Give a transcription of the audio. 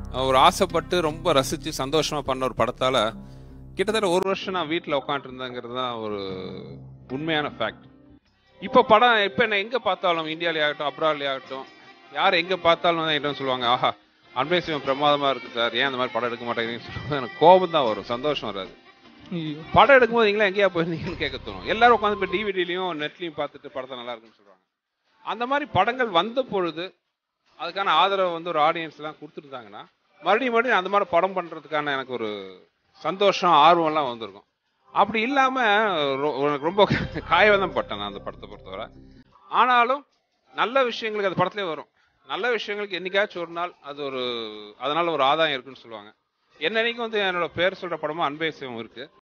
ஒரு ஆசைப்பட்டு ரொம்ப ரசிச்சு சந்தோஷமா பண்ண ஒரு படத்தால கிட்டத்தட்ட ஒரு வருஷம் நான் வீட்டில் உட்காந்துருந்தேங்கிறது தான் ஒரு உண்மையான ஃபேக்ட் இப்போ படம் இப்போ என்ன எங்கே பார்த்தாலும் இந்தியாவிலே ஆகட்டும் அப்ராட்லே ஆகட்டும் யார் எங்கே பார்த்தாலும் தான் என்கிட்ட சொல்லுவாங்க ஆஹா அன்பே சிவம் பிரமாதமாக இருக்குது சார் ஏன் அந்த மாதிரி படம் எடுக்க மாட்டேங்கிறீங்கன்னு சொல்லுவாங்க எனக்கு கோபம் தான் வரும் சந்தோஷம் வராது படம் எடுக்கும்போது நீங்களா எங்கேயா போயிருந்தீங்கன்னு கேட்க தோணும் எல்லாரும் உட்காந்து இப்போ டிவிடிலையும் நெட்லையும் பார்த்துட்டு படத்தை நல்லா இருக்குன்னு சொல்றாங்க அந்த மாதிரி படங்கள் வந்த பொழுது அதுக்கான ஆதரவை வந்து ஒரு ஆடியன்ஸ் எல்லாம் கொடுத்துருந்தாங்கன்னா மறுபடியும் மறுபடியும் அந்த மாதிரி படம் பண்றதுக்கான எனக்கு ஒரு சந்தோஷம் ஆர்வம் எல்லாம் வந்திருக்கும் அப்படி இல்லாம ரொ- எனக்கு ரொம்ப காயவதம் பட்டேன் நான் அந்த படத்தை பொறுத்தவரை ஆனாலும் நல்ல விஷயங்களுக்கு அந்த படத்திலே வரும் நல்ல விஷயங்களுக்கு என்னைக்காச்சும் ஒரு நாள் அது ஒரு அதனால ஒரு ஆதாயம் இருக்குன்னு சொல்லுவாங்க என்னன்னைக்கும் வந்து என்னோட பேர் சொல்ற படமும் அன்பே சிவம் இருக்கு